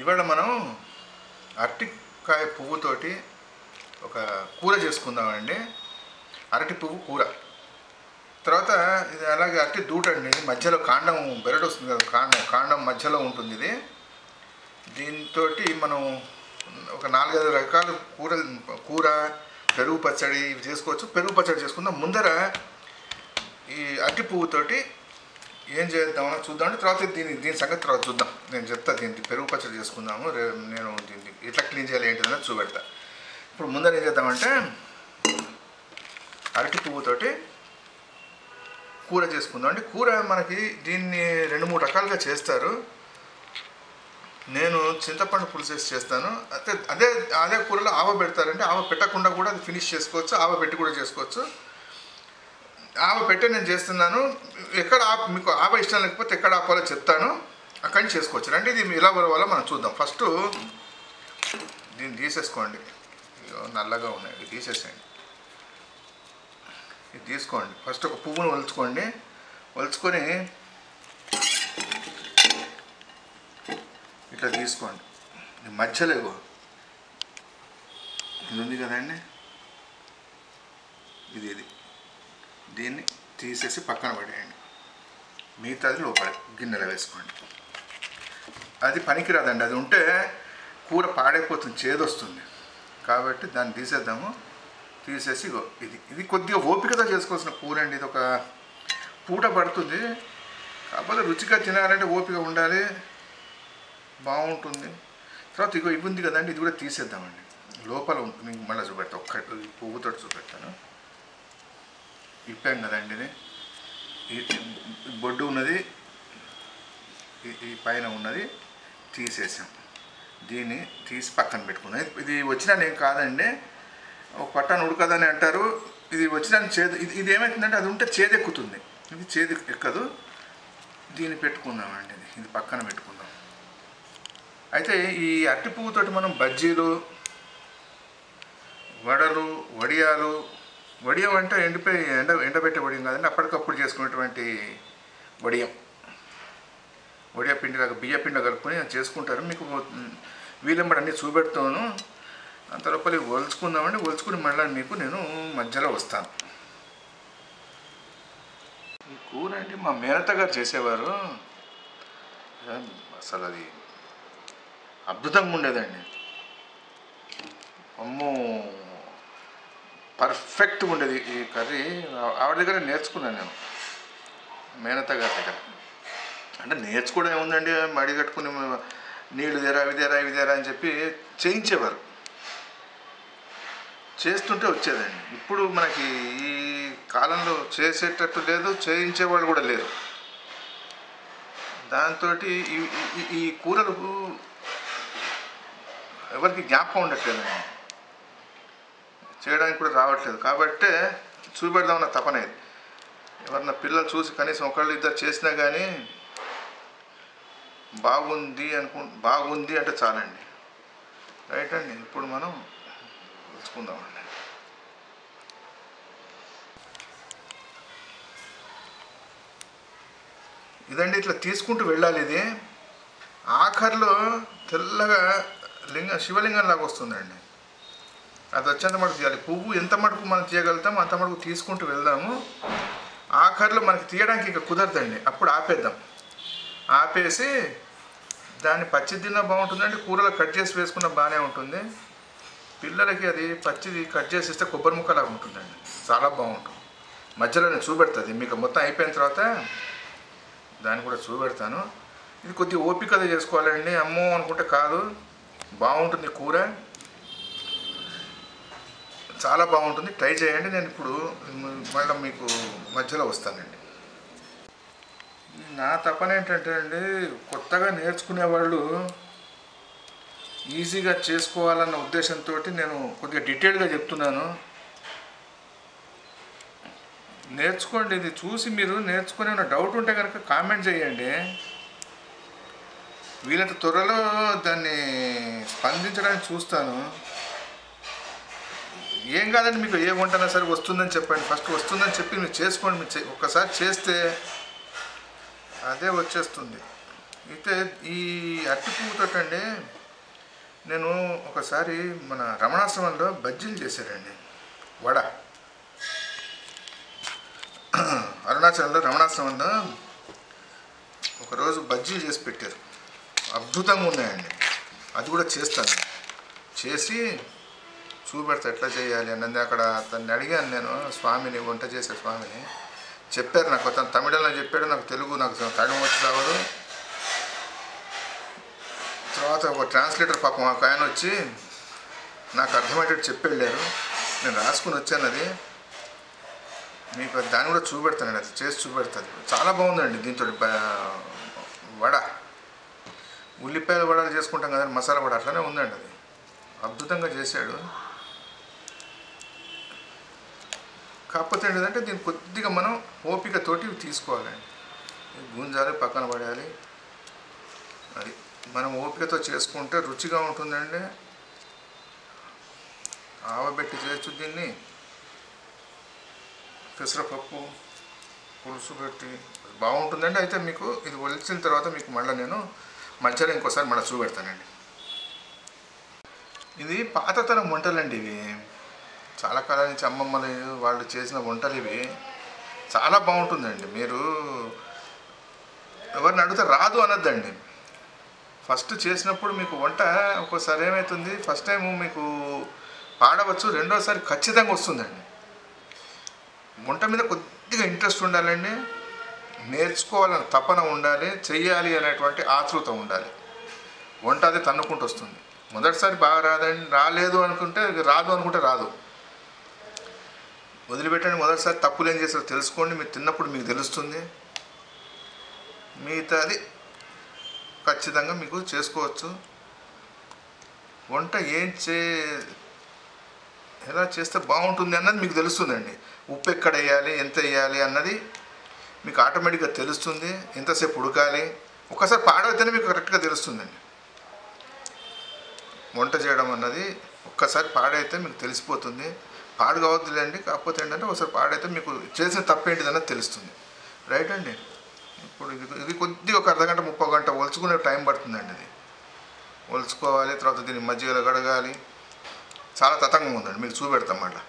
ఇవాళ మనం అరటికాయ పువ్వుతోటి ఒక కూర చేసుకుందామండి అరటి పువ్వు కూర తర్వాత ఇది అలాగే అరటి దూటండి మధ్యలో కాండం బెరడు వస్తుంది కదా కాండం కాండం మధ్యలో ఉంటుంది ఇది దీంతో మనం ఒక నాలుగైదు రకాల కూర కూర పెరుగు పచ్చడి ఇవి చేసుకోవచ్చు పెరుగు పచ్చడి చేసుకుందాం ముందర ఈ అరటి పువ్వుతోటి ఏం చేద్దామో చూద్దాం తర్వాత దీని దీని సంగతి తర్వాత చూద్దాం నేను చెప్తా దీనికి పెరుగు పచ్చడి చేసుకుందాము రే నేను దీన్ని ఎట్లా క్లీన్ చేయాలి ఏంటిదని చూపెడతా ఇప్పుడు ముందర ఏం చేద్దామంటే అరటి పువ్వుతోటి కూర చేసుకుందాం అంటే కూర మనకి దీన్ని రెండు మూడు రకాలుగా చేస్తారు నేను చింతపండు పులుసు వేసి చేస్తాను అయితే అదే అదే కూరలో ఆవ పెడతారంటే ఆవ పెట్టకుండా కూడా అది ఫినిష్ చేసుకోవచ్చు ఆవ పెట్టి కూడా చేసుకోవచ్చు ఆవ పెట్టే నేను చేస్తున్నాను ఎక్కడ ఆప మీకు ఆవ ఇష్టం లేకపోతే ఎక్కడ ఆపాలో చెప్తాను అక్కడి నుంచి చేసుకోవచ్చు అంటే ఇది ఎలా వల్ల మనం చూద్దాం ఫస్ట్ దీన్ని తీసేసుకోండి ఇదిగో నల్లగా ఉన్నాయి ఇవి తీసేసేయండి ఇది తీసుకోండి ఫస్ట్ ఒక పువ్వును ఒలుచుకోండి ఒలుచుకొని ఇట్లా తీసుకోండి ఈ మధ్యలో ఇగో ఇది ఉంది కదండి ఇది ఇది దీన్ని తీసేసి పక్కన పడేయండి మిగతాది లోపల గిన్నెలో వేసుకోండి అది పనికిరాదండి అది ఉంటే కూర పాడైపోతుంది చేదొస్తుంది కాబట్టి దాన్ని తీసేద్దాము తీసేసి ఇగో ఇది ఇది కొద్దిగా ఓపికతో చేసుకోవాల్సిన కూర అండి ఇది ఒక పూట పడుతుంది కాకపోతే రుచిగా తినాలంటే ఓపిక ఉండాలి బాగుంటుంది తర్వాత ఇగో ఇవి ఉంది కదండి ఇది కూడా తీసేద్దామండి లోపల ఉంటుంది మీకు మళ్ళీ చూపెడతా ఒక్క ఈ పువ్వుతో చూపెడతాను ఇప్పాం కదండి ఇది ఈ- ఈ బొడ్డు ఉన్నది ఈ- ఈ పైన ఉన్నది తీసేసాం దీన్ని తీసి పక్కన పెట్టుకుందాం ఇది- ఇది వచ్చినా నేను కాదండి ఒక పట్టాను ఉడకదని అంటారు ఇది వచ్చినా చేదు ఇది ఇది ఏమవుతుందంటే అది ఉంటే చేదెక్కుతుంది ఇది చేదు ఎక్కదు దీన్ని పెట్టుకుందామండి ఇది ఇది పక్కన పెట్టుకుందాం అయితే ఈ అరటి పువ్వుతోటి మనం బజ్జీలు వడలు వడియాలు వడియం అంటే ఎండిపోయి ఎండ ఎండబెట్టే వడియం కాదండి అప్పటికప్పుడు చేసుకునేటువంటి వడియం వడియ పిండి లాగా బియ్య పిండి కలుపుకొని అది చేసుకుంటారు మీకు వీలెంబడి అన్నీ చూపెడతాను అంత లోపల ఇవి ఒలుచుకుందామండి ఒలుచుకుని మళ్ళీ మీకు నేను మధ్యలో వస్తాను ఈ కూర అంటే మా మేనత్త గారు చేసేవారు ఏం అసలు అది అద్భుతంగా ఉండేదండి అమ్మో పర్ఫెక్ట్గా ఉండేది ఈ కర్రీ ఆ- ఆవిడ దగ్గర నేర్చుకున్నాను నేను మేనత్త గారి దగ్గర అంటే నేర్చుకోవడం ఏముందండి మడి కట్టుకుని నీళ్ళు దేరా అవి దేరా ఇవి దేరా అని చెప్పి చేయించేవారు చేస్తుంటే వచ్చేదండి ఇప్పుడు మనకి ఈ కాలంలో చేసేటట్టు లేదు చేయించేవాళ్ళు కూడా లేరు దాంతో ఈ కూరలు ఎవరికి జ్ఞాపకం ఉండట్లేదండి చేయడానికి కూడా రావట్లేదు కాబట్టే చూపెడదామన్న తపన ఇది ఎవరన్నా పిల్లలు చూసి కనీసం ఒకళ్ళు ఇద్దరు చేసినా కానీ బాగుంది అనుకు బాగుంది అంటే చాలండి రైట్ అండి ఇప్పుడు మనం తెలుసుకుందామండి ఇదండి ఇట్లా తీసుకుంటూ వెళ్ళాలి ఇది ఆఖరిలో తెల్లగా లింగ శివలింగం లాగా వస్తుందండి అది వచ్చేంత మటుకు తీయాలి పువ్వు ఎంత మటుకు మనం తీయగలుగుతామో అంత మటుకు తీసుకుంటూ వెళ్దాము ఆఖరిలో మనకి తీయడానికి ఇక కుదరదండి అప్పుడు ఆపేద్దాం ఆపేసి దాన్ని పచ్చి తిన్నా బాగుంటుందండి కూరలో కట్ చేసి వేసుకున్న బాగానే ఉంటుంది పిల్లలకి అది పచ్చిది కట్ చేసి ఇస్తే కొబ్బరి ముక్కలాగా ఉంటుందండి చాలా బాగుంటుంది మధ్యలో నేను చూపెడుతుంది మీకు మొత్తం అయిపోయిన తర్వాత దాన్ని కూడా చూపెడతాను ఇది కొద్దిగా ఓపికగా చేసుకోవాలండి అమ్మో అనుకుంటే కాదు బాగుంటుంది కూర చాలా బాగుంటుంది ట్రై చేయండి నేను ఇప్పుడు మళ్ళీ మీకు మధ్యలో వస్తానండి నా తపన ఏంటంటే అండి కొత్తగా నేర్చుకునే వాళ్ళు ఈజీగా చేసుకోవాలన్న ఉద్దేశంతో నేను కొద్దిగా డీటెయిల్గా చెప్తున్నాను నేర్చుకోండి ఇది చూసి మీరు నేర్చుకునే ఉన్న డౌట్ ఉంటే కనుక కామెంట్ చేయండి వీలంత త్వరలో దాన్ని స్పందించడానికి చూస్తాను ఏం కాదండి మీకు ఏ వంటనా సరే వస్తుందని చెప్పండి ఫస్ట్ వస్తుందని చెప్పి మీరు చేసుకోండి మీరు చే- ఒక్కసారి చేస్తే అదే వచ్చేస్తుంది అయితే ఈ అట్టి పువ్వుతోటండి నేను ఒకసారి మన రమణాశ్రమంలో బజ్జీలు చేశారండి వడ అరుణాచలంలో రమణాశ్రమంలో ఒకరోజు బజ్జీలు చేసి పెట్టారు అద్భుతంగా ఉన్నాయండి అది కూడా చేస్తాను చేసి చూపెడతా ఎట్లా చేయాలి అన్నది అక్కడ అతన్ని అడిగాను నేను స్వామిని వంట చేసే స్వామిని చెప్పారు నాకు అతను తమిళంలో చెప్పాడు నాకు తెలుగు నాకు తమిళం వచ్చి రావదు తర్వాత ఒక ట్రాన్స్లేటర్ పాపం ఒక ఆయన వచ్చి నాకు అర్థమయ్యేటట్టు చెప్పి వెళ్ళారు నేను రాసుకుని వచ్చాను అది మీకు అది దాన్ని కూడా చూపెడతానండి అది చేసి చూపెడతాను చాలా బాగుందండి దీంతో బ- వడ ఉల్లిపాయల వడలు చేసుకుంటాం కదండి మసాలా వడ అట్లనే ఉందండి అది అద్భుతంగా చేశాడు కాకపోతే ఏంటంటే దీన్ని కొద్దిగా మనం ఓపికతోటి తీసుకోవాలండి గుంజాలి పక్కన పడేయాలి అది మనం ఓపికతో చేసుకుంటే రుచిగా ఉంటుందండి ఆవబెట్టి చేయొచ్చు దీన్ని పెసరపప్పు పులుసు పెట్టి బాగుంటుందండి అయితే మీకు ఇది ఒలిచిన తర్వాత మీకు మళ్ళీ నేను మధ్యలో ఇంకోసారి మళ్ళీ చూపెడతానండి ఇది పాతతరం వంటలండి ఇవి చాలా కాలం నుంచి అమ్మమ్మలు వాళ్ళు చేసిన వంటలు ఇవి చాలా బాగుంటుందండి మీరు ఎవరిని అడిగితే రాదు అనొద్దండి ఫస్ట్ చేసినప్పుడు మీకు వంట ఒక్కోసారి ఏమవుతుంది ఫస్ట్ టైం మీకు పాడవచ్చు రెండోసారి ఖచ్చితంగా వస్తుందండి వంట మీద కొద్దిగా ఇంట్రెస్ట్ ఉండాలండి నేర్చుకోవాలని తపన ఉండాలి చెయ్యాలి అనేటువంటి ఆతృత ఉండాలి వంట అది తన్నుకుంటూ వస్తుంది మొదటిసారి బాగా రాదండి రాలేదు అనుకుంటే రాదు అనుకుంటే రాదు వదిలిపెట్టండి మొదటిసారి తప్పులు ఏం చేస్తారో తెలుసుకోండి మీరు తిన్నప్పుడు మీకు తెలుస్తుంది మిగతాది ఖచ్చితంగా మీకు చేసుకోవచ్చు వంట ఏం చే ఎలా చేస్తే బాగుంటుంది అన్నది మీకు తెలుస్తుందండి ఉప్పు ఎక్కడ వేయాలి ఎంత వేయాలి అన్నది మీకు ఆటోమేటిక్గా తెలుస్తుంది ఎంతసేపు ఉడకాలి ఒకసారి పాడైతేనే మీకు కరెక్ట్గా తెలుస్తుందండి వంట చేయడం అన్నది ఒక్కసారి పాడైతే మీకు తెలిసిపోతుంది పాడు కావద్దులేండి కాకపోతే ఏంటంటే ఒకసారి పాడైతే మీకు చేసిన తప్పేంటిది అన్నది తెలుస్తుంది రైట్ అండి ఇప్పుడు ఇది ఇది కొద్దిగా ఒక అర్ధ గంట ముప్పై గంట ఒలుచుకునే టైం పడుతుందండి ఇది ఒలుచుకోవాలి తర్వాత దీన్ని మజ్జిగలో గడగాలి చాలా తతంగం ఉందండి మీకు చూపెడతాం మళ్ళీ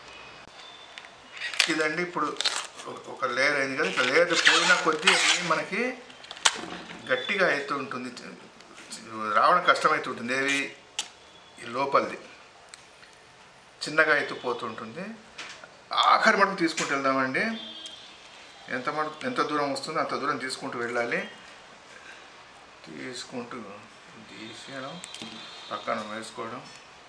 ఇదండి ఇప్పుడు ఒక- ఒక లేయర్ అయింది కదా ఇట్లా లేయర్ పోయిన కొద్దీ అది మనకి గట్టిగా అవుతూ ఉంటుంది రావడం కష్టమవుతూ ఉంటుంది ఏవి ఈ లోపలిది చిన్నగా ఎత్తుపోతుంటుంది ఆఖరి మటుకు తీసుకుంటూ వెళ్దామండి ఎంత మటుకు ఎంత దూరం వస్తుందో అంత దూరం తీసుకుంటూ వెళ్ళాలి తీసుకుంటూ తీసేయడం పక్కన వేసుకోవడం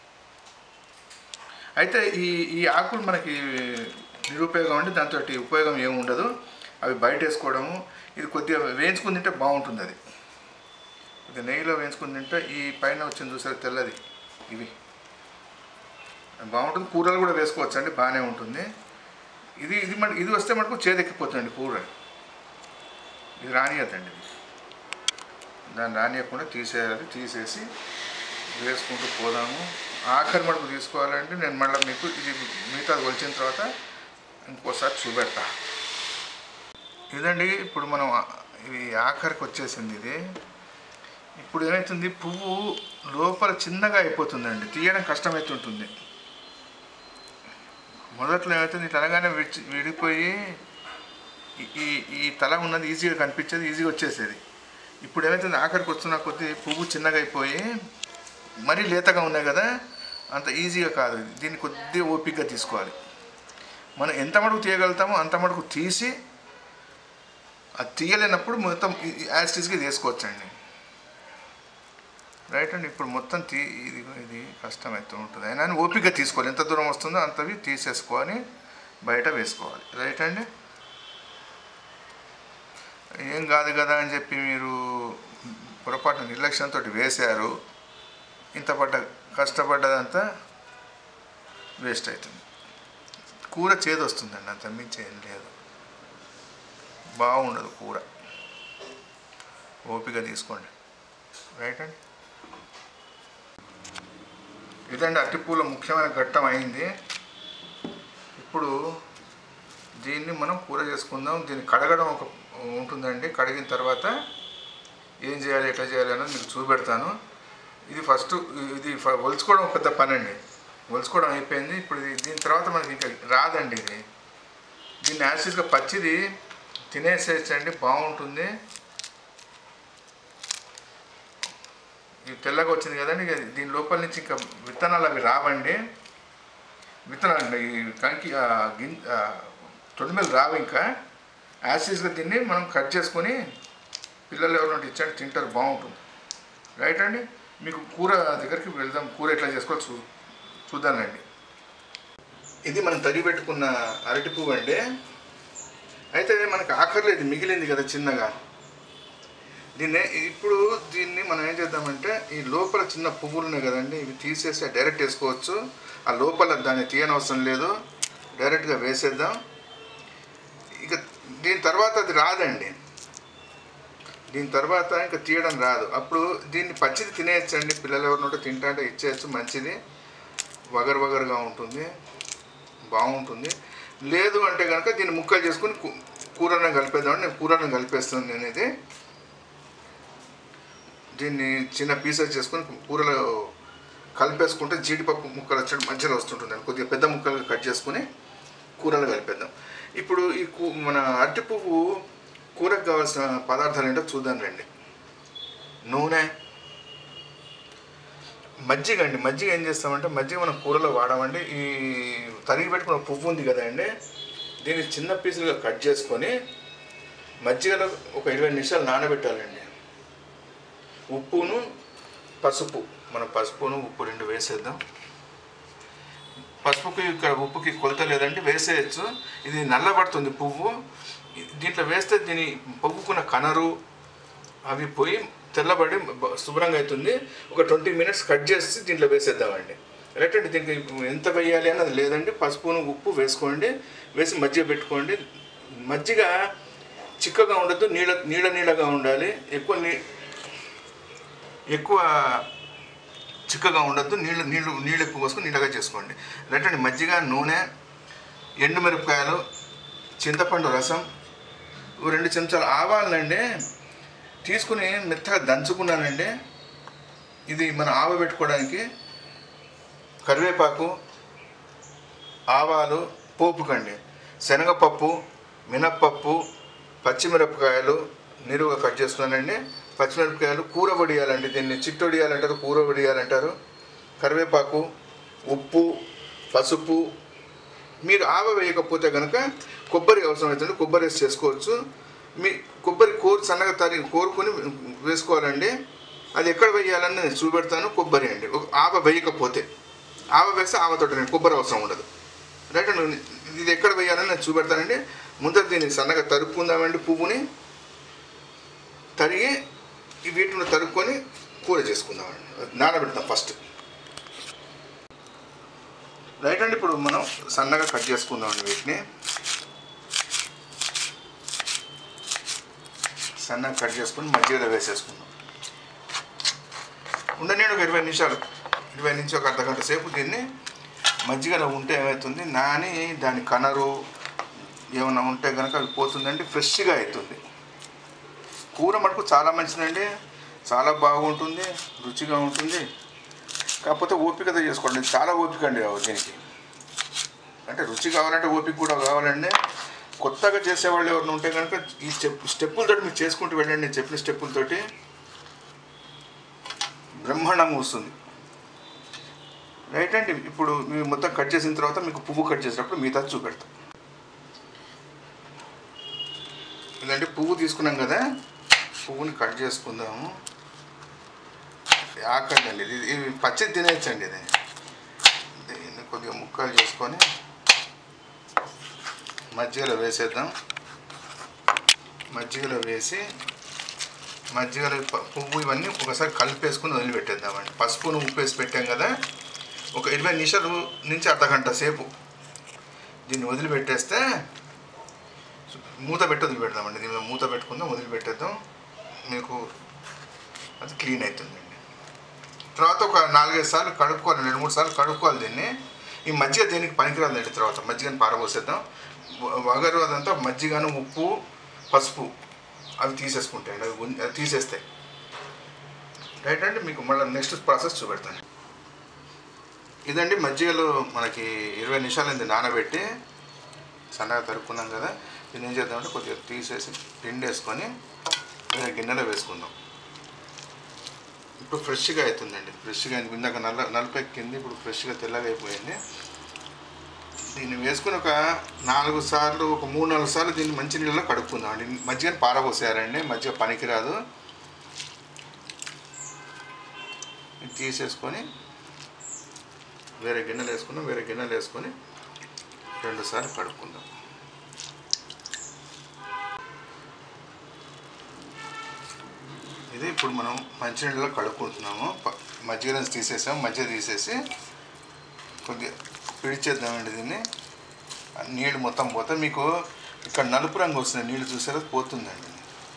అయితే ఈ ఈ ఆకులు మనకి నిరుపయోగం అండి దాంతో ఉపయోగం ఏమి ఉండదు అవి బయట వేసుకోవడము ఇది కొద్దిగా వేయించుకుని తింటే బాగుంటుంది అది ఇది నెయ్యిలో వేయించుకుని తింటే ఈ పైన వచ్చింది చూసారు తెల్లది ఇవి బాగుంటుంది కూరలు కూడా వేసుకోవచ్చు అండి బాగానే ఉంటుంది ఇది ఇది మన ఇది వస్తే మనకు చేదెక్కిపోతుందండి కూర ఇది రానియద్దండి ఇది దాన్ని రానియకుండా తీసేయాలి తీసేసి వేసుకుంటూ పోదాము ఆఖరి మడుపు తీసుకోవాలంటే నేను మళ్ళీ మీకు ఇది మిగతా వచ్చిన తర్వాత ఇంకోసారి చూపెడతా ఇదండి ఇప్పుడు మనం ఇది ఆఖరికి వచ్చేసింది ఇది ఇప్పుడు ఏమవుతుంది పువ్వు లోపల చిన్నగా అయిపోతుందండి తీయడం కష్టమవుతుంటుంది మొదట్లో ఏమవుతుంది ఇట్లా అనగానే విడిచి విడిపోయి ఈ- ఈ ఈ తల ఉన్నది ఈజీగా కనిపించేది ఈజీగా వచ్చేసేది ఇప్పుడు ఏమవుతుంది ఆఖరికి వస్తున్న కొద్దీ పువ్వు చిన్నగా అయిపోయి మరీ లేతగా ఉన్నాయి కదా అంత ఈజీగా కాదు ఇది. దీన్ని కొద్దిగా ఓపికగా తీసుకోవాలి మనం ఎంత మటుకు తీయగలుగుతామో అంత మటుకు తీసి అది తీయలేనప్పుడు మొత్తం యాస్టీస్కి తీసుకోవచ్చండి రైట్ అండి ఇప్పుడు మొత్తం తీ ఇది ఇది కష్టమవుతూ ఉంటుంది అయినా ఓపికగా తీసుకోవాలి ఎంత దూరం వస్తుందో అంతవి తీసేసుకొని బయట వేసుకోవాలి రైట్ అండి ఏం కాదు కదా అని చెప్పి మీరు పొరపాటున నిర్లక్ష్యంతో వేశారు ఇంత పడ్డ కష్టపడ్డదంతా వేస్ట్ అవుతుంది కూర చేదు వస్తుందండి అంత మించి ఏం లేదు బాగుండదు కూర ఓపిక తీసుకోండి రైట్ అండి ఇదండి అట్టిపూల ముఖ్యమైన ఘట్టం అయింది ఇప్పుడు దీన్ని మనం కూర చేసుకుందాం దీన్ని కడగడం ఒక ఉంటుందండి కడిగిన తర్వాత ఏం చేయాలి ఎట్లా చేయాలి అన్నది మీకు చూపెడతాను ఇది ఫస్ట్ ఇది ఫ- ఒలుచుకోవడం ఒక పెద్ద పని అండి ఒలుచుకోవడం అయిపోయింది ఇప్పుడు ఇది దీని తర్వాత మనకి ఇంకా రాదండి ఇది దీన్ని యాసిడ్గా పచ్చిది తినేసేయచ్చండి బాగుంటుంది ఇది తెల్లగా వచ్చింది కదండి ఇక దీని లోపల నుంచి ఇంకా విత్తనాలు అవి రావండి విత్తనాలు అండి ఈ కంకి ఆ, గిన్ ఆ, తొడిమెలు రావు ఇంకా యాసిడ్గా దీన్ని మనం కట్ చేసుకొని పిల్లలు ఎవరైనా ఇచ్చాడు తింటారు బాగుంటుంది రైట్ అండి మీకు కూర దగ్గరికి వెళ్దాం కూర ఎట్లా చేసుకోవాలి చూ చూద్దానండి ఇది మనం తడి పెట్టుకున్న అరటి పువ్వు అండి అయితే మనకి ఆఖరిలో ఇది మిగిలింది కదా చిన్నగా దీన్ని ఇప్పుడు దీన్ని మనం ఏం చేద్దామంటే ఈ లోపల చిన్న పువ్వులు ఉన్నాయి కదండి ఇవి తీసేసి డైరెక్ట్ వేసుకోవచ్చు ఆ లోపల దాన్ని తీయనవసరం లేదు డైరెక్ట్గా వేసేద్దాం ఇక దీని తర్వాత అది రాదండి దీని తర్వాత ఇంకా తీయడం రాదు అప్పుడు దీన్ని పచ్చిది తినేయచ్చండి పిల్లలు ఎవరినోటో తింటా అంటే ఇచ్చేయచ్చు మంచిది వగరు వగరుగా ఉంటుంది బాగుంటుంది లేదు అంటే కనుక దీన్ని ముక్కలు చేసుకుని కూ- కూరలో కలిపేద్దామని నేను కూరలో కలిపేస్తాను నేను ఇది దీన్ని చిన్న పీసెస్ చేసుకొని కూరలో కలిపేసుకుంటే జీడిపప్పు ముక్కలు వచ్చి మంచిగా వస్తుంటుంది కొద్దిగా పెద్ద ముక్కలుగా కట్ చేసుకుని కూరలో కలిపేద్దాం ఇప్పుడు ఈ కూ మన అరటి పువ్వు కూరకు కావాల్సిన పదార్థాలు ఏంటో చూద్దాం రండి నూనె మజ్జిగ అండి మజ్జిగ ఏం చేస్తామంటే మజ్జిగ మనం కూరలో వాడమండి ఈ తరిగి పెట్టుకున్న పువ్వు ఉంది కదండి దీన్ని చిన్న పీసులుగా కట్ చేసుకొని మజ్జిగలో ఒక ఇరవై నిమిషాలు నానబెట్టాలండి ఉప్పును పసుపు మనం పసుపును ఉప్పు రెండు వేసేద్దాం పసుపుకి ఇక్కడ ఉప్పుకి కొలత లేదండి వేసేయచ్చు ఇది నల్లబడుతుంది పువ్వు దీంట్లో వేస్తే దీని పువ్వుకున్న కనరు అవి పోయి తెల్లబడి బ- శుభ్రంగా అవుతుంది ఒక ట్వంటీ మినిట్స్ కట్ చేసి దీంట్లో వేసేద్దామండి రైట్ అండి దీనికి ఎంత వేయాలి అన్నది లేదండి పసుపును ఉప్పు వేసుకోండి వేసి మజ్జిగ పెట్టుకోండి మజ్జిగ చిక్కగా ఉండద్దు నీళ్ళ నీళ్ళ నీళ్ళగా ఉండాలి ఎక్కువ నీ ఎక్కువ చిక్కగా ఉండద్దు నీళ్ళు నీళ్ళు నీళ్ళు ఎక్కువ పోసుకొని నీళ్ళగా చేసుకోండి రైట్ అండి మజ్జిగ నూనె ఎండుమిరపకాయలు చింతపండు రసం ఓ రెండు చెంచాలు ఆవాలనండి తీసుకుని మెత్తగా దంచుకున్నానండి ఇది మనం ఆవ పెట్టుకోవడానికి కరివేపాకు ఆవాలు పోపుకండి శనగపప్పు మినప్పప్పు పచ్చిమిరపకాయలు నిలువుగా కట్ చేసుకున్నానండి పచ్చిమిరపకాయలు కూర వడియాలండి దీన్ని చిట్టొడియాలంటారు కూర వడియాలంటారు కరివేపాకు ఉప్పు పసుపు మీరు ఆవ వేయకపోతే కనుక కొబ్బరి అవసరం అవుతుంది కొబ్బరి వేసి చేసుకోవచ్చు మీ కొబ్బరి కోరు సన్నగా తరి కోరుకొని వేసుకోవాలండి అది ఎక్కడ వేయాలని నేను చూపెడతాను కొబ్బరి అండి ఒక ఆవ వేయకపోతే ఆవ వేస్తే ఆవతోట నేను కొబ్బరి అవసరం ఉండదు రైట్ అండి ఇది ఎక్కడ వేయాలని నేను చూపెడతానండి ముందర దీన్ని సన్నగా తరుపుకుందామండి పువ్వుని తరిగి ఈ వీటిని తరుక్కొని కూర చేసుకుందామండి నానబెడతాం ఫస్ట్ రైట్ అండి ఇప్పుడు మనం సన్నగా కట్ చేసుకుందామండి వీటిని సన్నగా కట్ చేసుకుని మధ్యలో వేసేసుకుందాం ఉండని ఒక ఇరవై నిమిషాలు ఇరవై నుంచి ఒక అర్ధ గంట సేపు దీన్ని మజ్జిగలో ఉంటే ఏమవుతుంది నాని దాని కనరు ఏమైనా ఉంటే కనుక అవి పోతుందండి ఫ్రెష్గా అవుతుంది కూర మటుకు చాలా మంచిదండి చాలా బాగుంటుంది రుచిగా ఉంటుంది కాకపోతే ఓపికతో చేసుకోండి చాలా ఓపిక అండి దీనికి అంటే రుచి కావాలంటే ఓపిక కూడా కావాలండి కొత్తగా చేసేవాళ్ళు ఎవరైనా ఉంటే కనుక ఈ స్టెప్ స్టెప్పులతో మీరు చేసుకుంటూ వెళ్ళండి నేను చెప్పిన స్టెప్పులతోటి బ్రహ్మాండంగా వస్తుంది రైట్ అండి ఇప్పుడు మీరు మొత్తం కట్ చేసిన తర్వాత మీకు పువ్వు కట్ చేసేటప్పుడు మిగతా చూపెడతాం ఇదంటే పువ్వు తీసుకున్నాం కదా పువ్వుని కట్ చేసుకుందాము ఆకండి అండి ఇది ఇది పచ్చిది తినేయచ్చండి ఇది దీన్ని కొద్దిగా ముక్కలు చేసుకొని మజ్జిగలో వేసేద్దాం మజ్జిగలో వేసి మజ్జిగలో ప- పువ్వు ఇవన్నీ ఒకసారి కలిపేసుకుని వదిలిపెట్టేద్దామండి పసుపును ఉప్పు వేసి పెట్టాం కదా ఒక ఇరవై నిమిషాలు నుంచి అర్ధ గంట సేపు దీన్ని వదిలిపెట్టేస్తే మూత పెట్టి వదిలిపెడదామండి దీని మీద మూత పెట్టుకుందాం వదిలిపెట్టేద్దాం మీకు అది క్లీన్ అవుతుందండి తర్వాత ఒక నాలుగైదు సార్లు కడుక్కోవాలి రెండు మూడు సార్లు కడుక్కోవాలి దీన్ని ఈ మజ్జిగ దేనికి పనికిరాదండి తర్వాత మజ్జిగని పారబోసేద్దాం వ- వగరు అదంతా మజ్జిగను ఉప్పు పసుపు అవి తీసేసుకుంటాయండి అవి ఉన్- అవి తీసేస్తాయి రైట్ అండి మీకు మళ్ళీ నెక్స్ట్ ప్రాసెస్ చూపెడతాను ఇదండి మజ్జిగలు మనకి ఇరవై నిమిషాలు నానబెట్టి సన్నగా తరుక్కున్నాం కదా దీన్ని ఏం చేద్దామంటే కొద్దిగా తీసేసి పిండి వేసుకొని వేరే గిన్నెలో వేసుకుందాం ఇప్పుడు ఫ్రెష్గా అవుతుందండి ఫ్రెష్గా అయింది ఇందాక నల్ల నలుపెక్కింది ఇప్పుడు ఫ్రెష్గా తెల్లగా అయిపోయింది దీన్ని వేసుకుని ఒక నాలుగు సార్లు ఒక మూడు నాలుగు సార్లు దీన్ని మంచి నీళ్ళలో కడుక్కుందాం అండి మజ్జిగని పారబోసారండి మజ్జిగ పనికిరాదు ఇది తీసేసుకొని వేరే గిన్నెలు వేసుకున్నాం వేరే గిన్నెలు వేసుకొని రెండు సార్లు కడుక్కుందాం ఇది ఇప్పుడు మనం మంచినీళ్ళలో కడుక్కుంటున్నాము ప- మజ్జిగ నుంచి తీసేసాం మజ్జిగ తీసేసి కొద్దిగా పిడిచేద్దామండి దీన్ని ఆ నీళ్ళు మొత్తం పోతే మీకు ఇక్కడ నలుపు రంగు వస్తుంది నీళ్ళు చూసారా పోతుందండి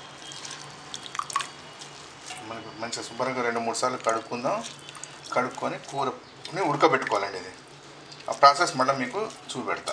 మనకు మంచిగా శుభ్రంగా రెండు మూడు సార్లు కడుక్కుందాం కడుక్కొని కూరని ఉడకబెట్టుకోవాలండి ఇది ఆ ప్రాసెస్ మళ్ళీ మీకు చూపెడతా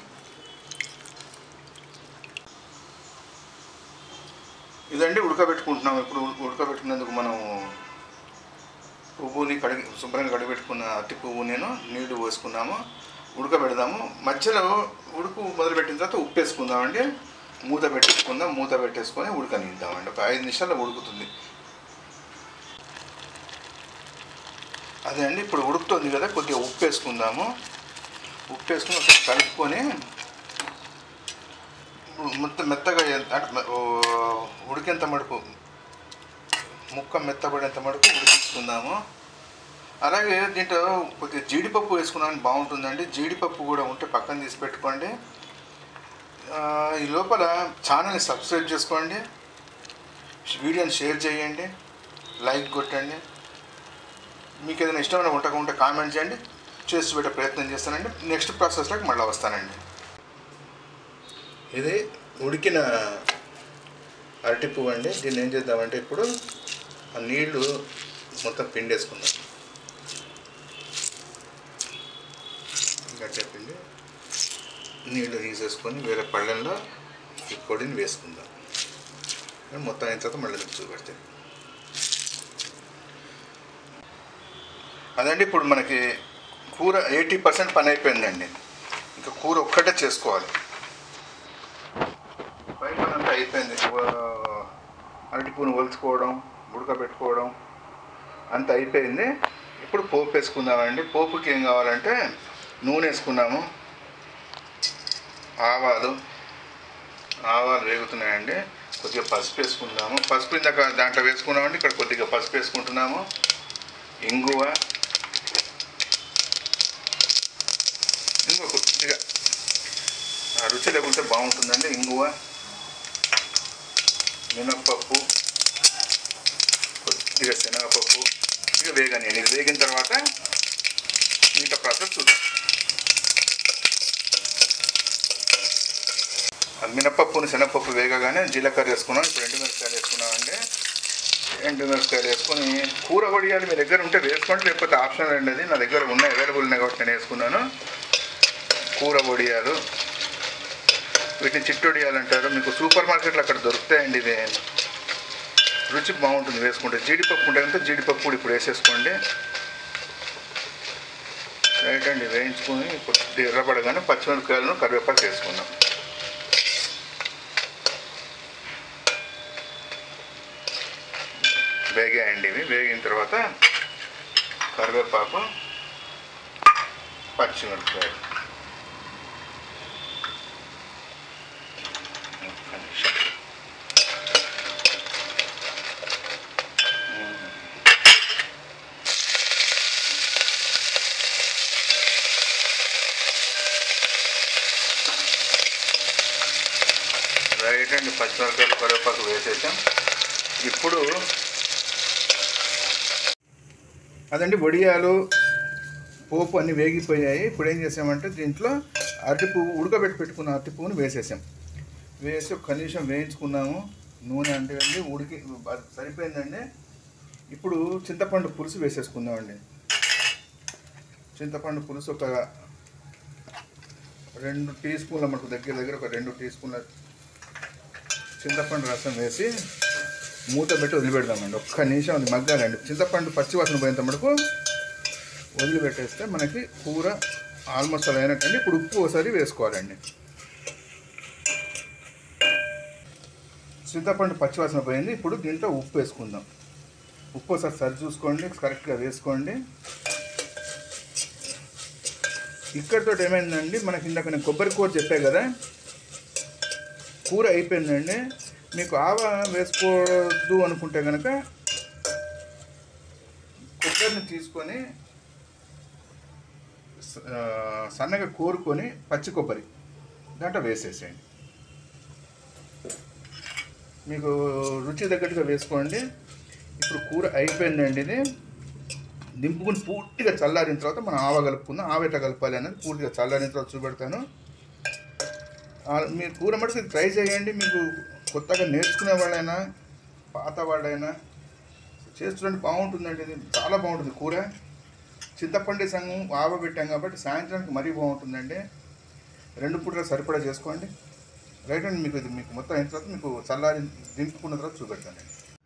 ఇదండి ఉడకబెట్టుకుంటున్నాం ఇప్పుడు ఉడక- ఉడకబెట్టుకునేందుకు మనం పువ్వుని కడిగి శుభ్రంగా కడిగిపెట్టుకున్న అట్టి పువ్వు నేను నీళ్లు పోసుకున్నాము ఉడకబెడదాము మధ్యలో ఉడుకు మొదలుపెట్టిన తర్వాత ఉప్పు వేసుకుందామండి మూత పెట్టేసుకుందాం మూత పెట్టేసుకొని ఉడకనిద్దామండి ఒక ఐదు నిమిషాల్లో ఉడుకుతుంది అదే అండి ఇప్పుడు ఉడుకుతుంది కదా కొద్దిగా ఉప్పు వేసుకుందాము ఉప్పు వేసుకుని ఒకసారి కలుపుకొని ఇప్పుడు మొత్తం మెత్తగా ఎంత- అంటే మె- ఓ, ఉడికేంత మడుపు ముక్క మెత్తబడేంత మడుపు ఉడికించుకుందాము అలాగే దీంట్లో కొద్దిగా జీడిపప్పు వేసుకున్నామని బాగుంటుందండి జీడిపప్పు కూడా ఉంటే పక్కన తీసి పెట్టుకోండి ఆ, ఈ లోపల ఛానల్ని సబ్స్క్రైబ్ చేసుకోండి వీడియోని షేర్ చేయండి లైక్ కొట్టండి మీకు ఏదైనా ఇష్టమైన వంటకం ఉంటే కామెంట్ చేయండి చేసి పెట్టే ప్రయత్నం చేస్తానండి నెక్స్ట్ ప్రాసెస్లోకి మళ్ళీ వస్తానండి ఇది ఉడికిన అరటి పువ్వు అండి దీన్ని ఏం చేద్దామంటే ఇప్పుడు ఆ నీళ్లు మొత్తం పిండేసుకుందాం గట్టిగా పిండి నీళ్లు తీసేసుకొని వేరే పళ్ళెంలో ఈ పొడిని వేసుకుందాం మొత్తం అయిన తర్వాత మళ్ళీ మీకు చూపెడతాయి అదండి ఇప్పుడు మనకి కూర ఎయిటీ పర్సెంట్ పని అయిపోయిందండి ఇంకా కూర ఒక్కటే చేసుకోవాలి పై పని అంతా అయిపోయింది ఆ, అరటి పూను ఒలుచుకోవడం ఉడకబెట్టుకోవడం అంత అయిపోయింది ఇప్పుడు పోపు వేసుకుందామండి పోపుకి ఏం కావాలంటే నూనె వేసుకున్నాము ఆవాలు ఆవాలు వేగుతున్నాయండి కొద్దిగా పసుపు వేసుకుందాము పసుపు ఇందాక దాంట్లో వేసుకున్నామండి ఇక్కడ కొద్దిగా పసుపు వేసుకుంటున్నాము ఇంగువ ఇంగువ కొద్దిగా ఆ రుచి లేకుంటే బాగుంటుందండి ఇంగువ మినప్పప్పు కొద్దిగా శనగపప్పు ఇక వేగని ఇది వేగిన తర్వాత మిగతా ప్రాసెస్ చూద్దాం ఆ మినపప్పుని శనగపప్పు వేగగానే జీలకర్ర వేసుకున్నాం ఇప్పుడు ఎండు మిరపకాయలు వేసుకున్నామండి ఎండు మిరపకాయలు వేసుకొని కూర వడియాలు మీ దగ్గర ఉంటే వేసుకోండి లేకపోతే ఆప్షన్ అండి అది నా దగ్గర ఉన్నాయి అవైలబుల్ ఉన్నాయి కాబట్టి నేను వేసుకున్నాను కూర వడియాలు వీటిని చిట్టొడియాలు అంటారు మీకు సూపర్ మార్కెట్లో అక్కడ దొరుకుతాయండి ఇవి రుచి బాగుంటుంది వేసుకుంటే జీడిపప్పు ఉంటే కనుక జీడిపప్పు కూడా ఇప్పుడు వేసేసుకోండి రైట్ అండి వేయించుకొని కొద్దిగా ఎర్రపడగానే పచ్చిమిరపకాయలను కరివేపాకు వేసుకుందాం వేగాయండి ఇవి వేగిన తర్వాత కరివేపాకు పచ్చిమిరపకాయలు ఒక్క నిమిషం. రైట్ అండి పచ్చిమిరపకాయలు కరివేపాకు వేసేసాం ఇప్పుడు అదండి వడియాలు పోపు అన్నీ వేగిపోయాయి ఇప్పుడు ఏం చేసామంటే దీంట్లో అరటి పువ్వు ఉడకబెట్టి పెట్టుకున్న అరటి పువ్వుని వేసేసాం వేసి ఒక నిమిషం వేయించుకున్నాము నూనె అంటే అండి ఉడికి అది సరిపోయిందండి ఇప్పుడు చింతపండు పులుసు వేసేసుకుందామండి చింతపండు పులుసు ఒక రెండు టీ స్పూన్ల మటుకు దగ్గర దగ్గర ఒక రెండు టీ స్పూన్ల చింతపండు రసం వేసి మూత పెట్టి వదిలిపెడదామండి ఒక్క నిమిషం అది మగ్గాలండి చింతపండు పచ్చి వాసన పోయేంత మటుకు వదిలిపెట్టేస్తే మనకి కూర ఆల్మోస్ట్ అలా అయినట్టండి ఇప్పుడు ఉప్పు ఒకసారి వేసుకోవాలండి చింతపండు పచ్చివాసన పోయింది ఇప్పుడు దీంట్లో ఉప్పు వేసుకుందాం ఉప్పు ఒకసారి సరి చూసుకోండి కరెక్ట్గా వేసుకోండి ఇక్కడితో ఏమైందండి మనకి ఇందాక నేను కొబ్బరి కూర చెప్పా కదా కూర అయిపోయిందండి మీకు ఆవ వేసుకోవద్దు అనుకుంటే కనుక కొబ్బరిని తీసుకొని స- ఆ, సన్నగా కోరుకొని పచ్చి కొబ్బరి దాంట్లో వేసేసేయండి మీకు రుచి తగ్గట్టుగా వేసుకోండి ఇప్పుడు కూర అయిపోయిందండి ఇది దింపుకుని పూర్తిగా చల్లారిన తర్వాత మనం ఆవ కలుపుకుందాం ఆవ ఎట్లా కలపాలి అనేది పూర్తిగా చల్లారిన తర్వాత చూపెడతాను ఆ, మీరు కూర మటుకు ట్రై చేయండి మీకు కొత్తగా నేర్చుకునే వాళ్ళైనా పాత వాళ్ళైనా చేస్తుంటే బాగుంటుందండి ఇది చాలా బాగుంటుంది కూర చింతపండు సంగం ఆవ పెట్టాం కాబట్టి సాయంత్రానికి మరీ బాగుంటుందండి రెండు పూటలు సరిపడా చేసుకోండి రైట్ అండి మీకు ఇది మీకు మొత్తం అయిన తర్వాత మీకు చల్లారి దింపుకున్న తర్వాత చూపెడతానండి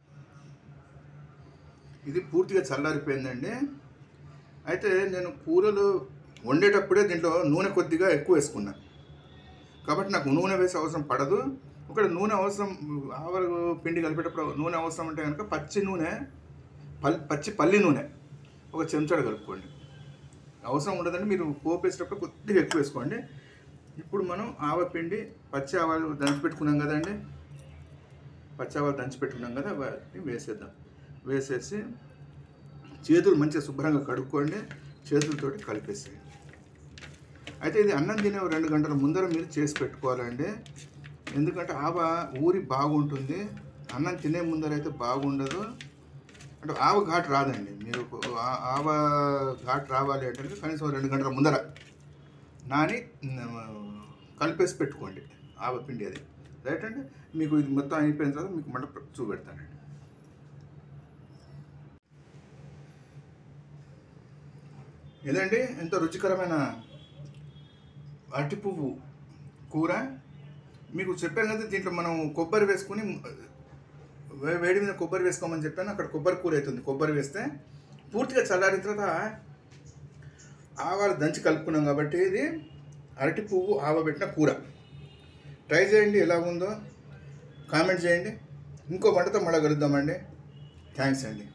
ఇది పూర్తిగా చల్లారిపోయిందండి అయితే నేను కూరలు వండేటప్పుడే దీంట్లో నూనె కొద్దిగా ఎక్కువ వేసుకున్నా కాబట్టి నాకు నూనె వేసే అవసరం పడదు ఒకవేళ నూనె అవసరం ఆవల పిండి కలిపేటప్పుడు నూనె అవసరం అంటే కనుక పచ్చి నూనె పల్ పచ్చి పల్లి నూనె ఒక చెంచాడు కలుపుకోండి అవసరం ఉండదండి మీరు పోపు వేసేటప్పుడు కొద్దిగా ఎక్కువ వేసుకోండి ఇప్పుడు మనం ఆవపిండి పచ్చి ఆవాలు దంచి పెట్టుకున్నాం కదండి పచ్చి ఆవాలు దంచి పెట్టుకున్నాం కదా వాటిని వేసేద్దాం వేసేసి చేతులు మంచిగా శుభ్రంగా కడుక్కోండి చేతులతోటి కలిపేసేయండి అయితే ఇది అన్నం తినే ఓ రెండు గంటల ముందర మీరు చేసి పెట్టుకోవాలండి ఎందుకంటే ఆవ ఊరి బాగుంటుంది అన్నం తినే ముందర అయితే బాగుండదు అంటే ఆవ ఘాట్ రాదండి మీరు ఆ- ఆవ ఘాట్ రావాలి అంటే కనీసం ఓ రెండు గంటల ముందర నాని మ్, కలిపేసి పెట్టుకోండి ఆవ పిండి అది రైట్ అండి మీకు ఇది మొత్తం అయిపోయిన తర్వాత మీకు మళ్ళీ చూపెడతానండి ఇదండి ఎంతో రుచికరమైన అరటి పువ్వు కూర మీకు చెప్పాను కదా దీంట్లో మనం కొబ్బరి వేసుకుని వే- వేడి మీద కొబ్బరి వేసుకోమని చెప్పాను అక్కడ కొబ్బరి కూర అవుతుంది కొబ్బరి వేస్తే పూర్తిగా చల్లారిన తర్వాత ఆవాలు దంచి కలుపుకున్నాం కాబట్టి ఇది అరటి పువ్వు ఆవబెట్టిన కూర ట్రై చేయండి ఎలా ఉందో కామెంట్ చేయండి ఇంకో వంటతో మళ్ళీ కలుద్దామండి థ్యాంక్స్ అండి